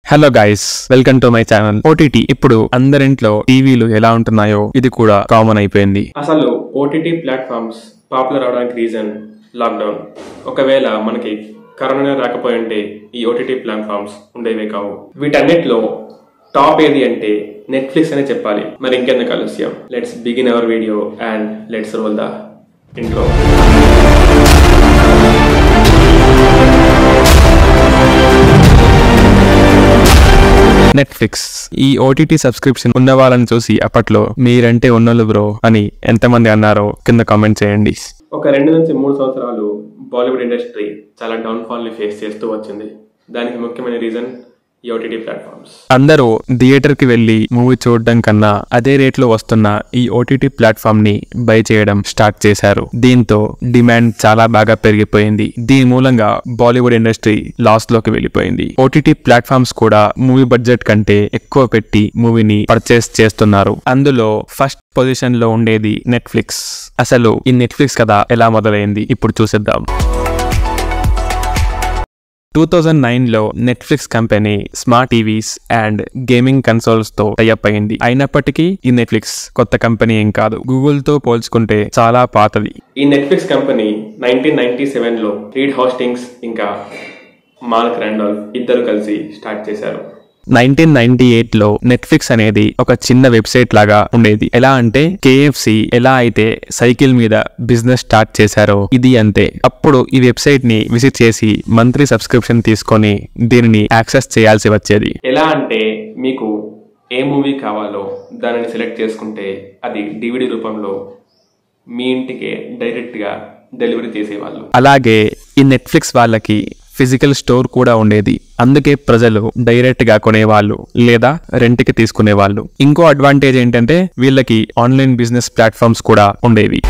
hello guys welcome to my channel OTT ఇప్పుడు అందరింట్లో టీవీలు ఎలా ఉంటున్నాయో ఇది కూడా కామన్ అయిపోయింది అసలు ఓటీటీ ప్లాట్ఫామ్స్ పాపులర్ అవడానికి రీజన్ లాక్డౌన్ ఒకవేళ మనకి కరోనా రాకపోయి ఉంటే ఈ ఓటీటీ ప్లాట్ఫామ్స్ ఉండేవే కావు వీటన్నిటిలో టాప్ ఏది అంటే నెట్ఫ్లిక్స్ అనే చెప్పాలి మరి ఇంకెందుకు ఆలస్యం let's begin our video and let's roll the intro Netflix ఈ ఓటీటీ సబ్స్క్రిప్షన్ ఉన్న వాళ్ళని చూసి అప్పట్లో మీరంటే ఉన్నోళ్ళు బ్రో అని ఎంతమంది అన్నారో కింద కామెంట్ చేయండి ఒక రెండు నుంచి మూడు సంవత్సరాలు బాలీవుడ్ ఇండస్ట్రీ చాలా డౌన్ఫాల్ ని ఫేస్ చేస్తూ వచ్చింది దానికి ముఖ్యమైన రీజన్ ఈ ఓటీటీ ప్లాట్ఫామ్స్ అందరూ థియేటర్ కి వెళ్లి మూవీ చూడడం కన్నా అదే రేట్ లో వస్తున్న ఈ ఓటీటీ ప్లాట్ఫామ్ ని బై చేయడం స్టార్ట్ చేశారు దీంతో డిమాండ్ చాలా బాగా పెరిగిపోయింది దీని మూలంగా బాలీవుడ్ ఇండస్ట్రీ లాస్ లోకి వెళ్ళిపోయింది ఓటీటీ ప్లాట్ఫామ్స్ కూడా మూవీ బడ్జెట్ కంటే ఎక్కువ పెట్టి మూవీని పర్చేస్ చేస్తున్నారు అందులో ఫస్ట్ పొజిషన్ లో ఉండేది నెట్ఫ్లిక్స్ అసలు ఈ నెట్ఫ్లిక్స్ కథ ఎలా మొదలైంది ఇప్పుడు చూసేద్దాం టూ థౌజండ్ నైన్ లో Netflix company smart TVs and gaming consoles తో టైఅప్ అయింది అయినప్పటికీ ఈ నెట్ఫ్లిక్స్ కొత్త కంపెనీ ఏం కాదు గూగుల్ తో పోల్చుకుంటే చాలా పాతది ఈ Netflix company nineteen ninety seven లో రీడ్ హాస్టింగ్స్ ఇంకా మార్క్ రాండాల్ఫ్ ఇద్దరు కలిసి స్టార్ట్ చేశారు నైన్టీన్ నైన్టీ ఎయిట్ లో నెట్ఫ్లిక్స్ అనేది ఒక చిన్న వెబ్సైట్ లాగా ఉండేది ఎలా అంటే కేఎఫ్సి ఎలా అయితే సైకిల్ మీద బిజినెస్ స్టార్ట్ చేశారో ఇది అంతే అప్పుడు ఈ వెబ్సైట్ ని విజిట్ చేసి మంత్లీ సబ్స్క్రిప్షన్ తీసుకొని దీనిని యాక్సెస్ చేయాల్సి వచ్చేది ఎలా అంటే మీకు ఏ మూవీ కావాలో దానిని సెలెక్ట్ చేసుకుంటే అది డివిడి రూపంలో మీ ఇంటికే డైరెక్ట్గా డెలివరీ చేసేవాళ్ళు అలాగే ఈ నెట్ఫ్లిక్స్ వాళ్ళకి ఫిజికల్ స్టోర్ కూడా ఉండేది అందుకే ప్రజలు డైరెక్ట్ గా కొనేవాళ్ళు లేదా రెంట్ కి తీసుకునేవాళ్ళు ఇంకో అడ్వాంటేజ్ ఏంటంటే వీళ్ళకి ఆన్లైన్ బిజినెస్ ప్లాట్ఫామ్స్ కూడా ఉండేవి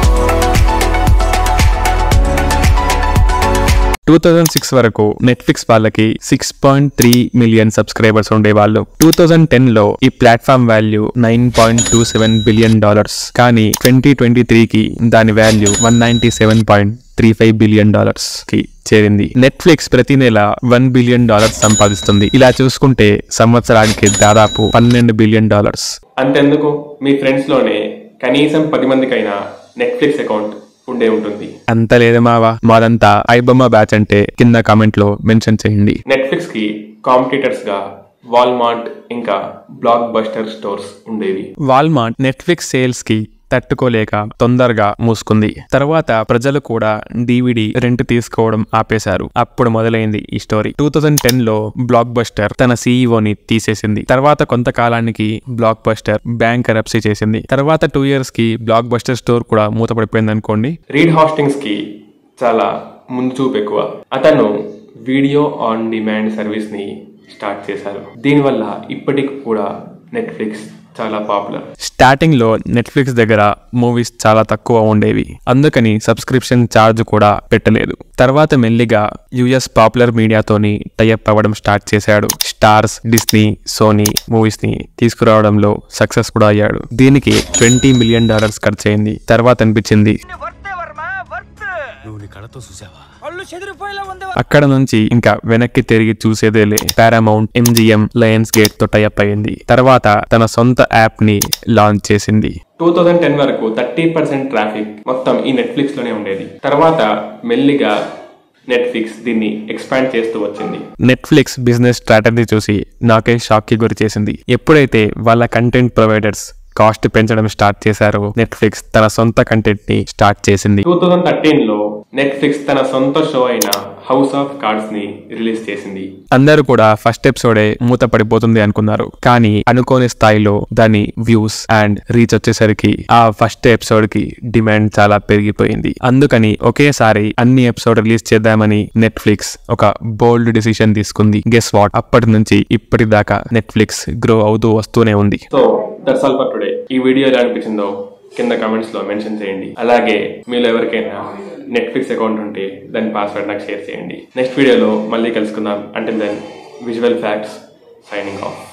టూ థౌజండ్ సిక్స్ వరకు నెట్ఫ్లిక్స్ వాళ్ళకి six point three million subscribers ఉండేవాళ్ళు టూ థౌజండ్ టెన్ లో ఈ platform value nine point two seven billion dollars కానీ ట్వంటీ ట్వంటీ త్రీకి దాని value one ninety seven point three five billion dollars కి చేరింది నెట్ఫ్లిక్స్ ప్రతి నెల వన్ బిలియన్ డాలర్స్ సంపాదిస్తుంది ఇలా చూసుకుంటే సంవత్సరానికి దాదాపు పన్నెండు బిలియన్ డాలర్స్ అంతెందుకు మీ ఫ్రెండ్స్లోనే కనీసం పది మందికైనా నెట్ఫ్లిక్స్ అకౌంట్ ఉండే ఉంటుంది అంత లేదు మావా మాదంతా ఐబొమ్మ బ్యాచ్ అంటే కింద కామెంట్ లో మెన్షన్ చేయండి నెట్ఫ్లిక్స్కి కాంపిటీటర్స్గా వాల్మార్ట్ ఇంకా బ్లాక్ బస్టర్ స్టోర్స్ ఉండేవి వాల్మార్ట్ నెట్ఫ్లిక్స్ సేల్స్ కి తట్టుకోలేక తొందరగా మూసుకుంది తర్వాత ప్రజలు కూడా డివిడి రెంట్ తీసుకోవడం ఆపేశారు అప్పుడు మొదలైంది ఈ స్టోరీ టూ థౌజండ్ టెన్ లో బ్లాక్ బస్టర్ తన సీఈఓని తీసేసింది తర్వాత కొంతకాలానికి బ్లాక్ బస్టర్ బ్యాంక్ కరప్సీ చేసింది తర్వాత టూ ఇయర్స్ కి బ్లాక్ బస్టర్ స్టోర్ కూడా మూతపడిపోయింది అనుకోండి రీడ్ హాస్టింగ్స్కి చాలా ముందు చూపు ఎక్కువ అతను వీడియో ఆన్ డిమాండ్ సర్వీస్ని స్టార్ట్ చేశారు దీనివల్ల ఇప్పటికి కూడా నెట్ఫ్లిక్స్ చాలా పాపులర్ స్టార్టింగ్ లో నెట్ఫ్లిక్స్ దగ్గర మూవీస్ చాలా తక్కువ ఉండేవి అందుకని సబ్స్క్రిప్షన్ ఛార్జ్ కూడా పెట్టలేదు తర్వాత మెల్లిగా యుఎస్ పాపులర్ మీడియాతోని టైఅప్ అవ్వడం స్టార్ట్ చేశాడు స్టార్స్ డిస్నీ సోనీ మూవీస్ ని తీసుకురావడంలో సక్సెస్ కూడా అయ్యాడు దీనికి ట్వంటీ మిలియన్ డాలర్స్ ఖర్చు అయింది తర్వాత అనిపించింది వర్తే వర్మ వర్త్ నువ్వు నీ కళతో చూసావా కళ్ళు చెదిరిపోయేలా ఉంది అక్కడ నుంచి ఇంకా వెనక్కి తిరిగి చూసేదేలే పారామౌంట్ ఎంజిఎం లయన్స్ గేట్ తో టైఅప్ అయింది తర్వాత తన సొంత యాప్ ని లాంచ్ చేసింది టూ థౌజండ్ టెన్ వరకు థర్టీ పర్సెంట్ ట్రాఫిక్ మొత్తం ఈ నెట్ఫ్లిక్స్ లోనే ఉండేది తర్వాత మెల్లిగా నెట్ఫ్లిక్స్ దీన్ని ఎక్స్పాండ్ చేస్తూ వచ్చింది నెట్ఫ్లిక్స్ బిజినెస్ స్ట్రాటజీ చూసి నాకే షాక్ కి గురి చేసింది ఎప్పుడైతే వాళ్ళ కంటెంట్ ప్రొవైడర్స్ కాస్ట్ పెంచడం స్టార్ట్ చేశారో నెట్ఫ్లిక్స్ తన సొంత కంటెంట్ ని స్టార్ట్ చేసింది టూ థౌజండ్ థర్టీన్ లో నెట్ఫ్లిక్స్ తన సొంత షో అయిన హౌస్ ఆఫ్ కార్డ్స్ ని రిలీజ్ చేసింది అందరూ కూడా ఫస్ట్ ఎపిసోడే మూత పడిపోతుంది అనుకున్నారు కానీ అనుకోని స్థాయిలో దాని వ్యూస్ అండ్ రీచ్ వచ్చేసరికి ఆ ఫస్ట్ ఎపిసోడ్ కి డిమాండ్ చాలా పెరిగిపోయింది అందుకని ఒకేసారి అన్ని ఎపిసోడ్ రిలీజ్ చేద్దామని నెట్ఫ్లిక్స్ ఒక బోల్డ్ డిసిషన్ తీసుకుంది గెస్ వాట్ అప్పటి నుంచి ఇప్పటిదాకా నెట్ఫ్లిక్స్ గ్రో అవుతూ వస్తూనే ఉంది so that's all for today ఈ వీడియో ఎలా అనిపించిందో కింద కామెంట్స్ లో మెన్షన్ చేయండి అలాగే మీలో ఎవరికైనా నెట్ఫ్లిక్స్ అకౌంట్ ఉంటే దాని పాస్వర్డ్ నాకు షేర్ చేయండి నెక్స్ట్ వీడియోలో మళ్ళీ కలుసుకుందాం అంటే then visual facts signing of